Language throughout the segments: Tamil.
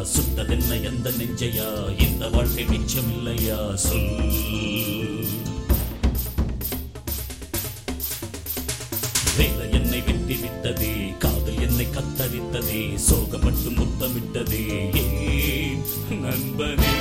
சுட்டதென்ன எந்த நெஞ்சையா இந்த வாழ்க்கை மிச்சமில்லையா சொல் வேலை என்னை வெட்டி விட்டதே காதல் என்னை கத்தரித்ததே சோகப்பட்டு முத்தமிட்டதே ஏன் நண்பனே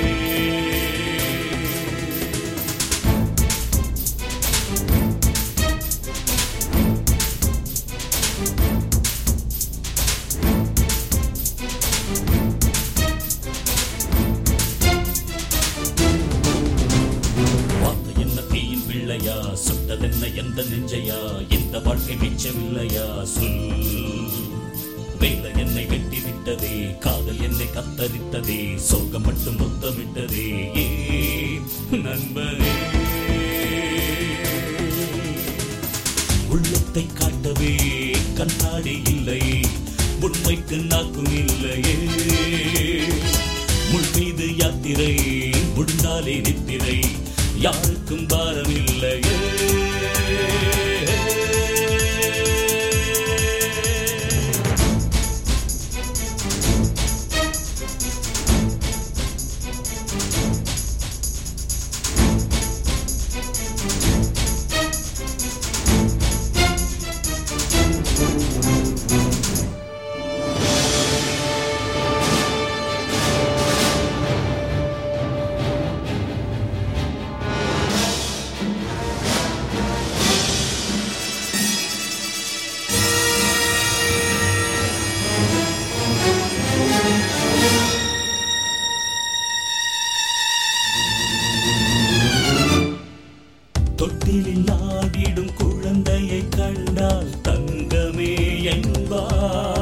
வார்த்தை என்ன தீயின் பிள்ளையா சுட்டதென்ன எந்த நெஞ்சையா இந்த வாழ்க்கை மிச்சமில்லையா சொல் வேலை என்னை வெட்டி விட்டதே காதல் என்னை கத்தரித்ததே சோகம் மட்டும் முத்தமிட்டதே ஏன் நண்பனே உள்ளத்தை காட்டவே கண்ணாடி இல்லை உண்மைக்கு நாக்கும் இல்லையே முள் மீது யாத்திரை முடிந்தாலே நித்திரை யாருக்கும் பாரம் இல்லையே தொட்டிலில் ஆடிடும் குழந்தையை கண்டால் தங்கமே என்பார்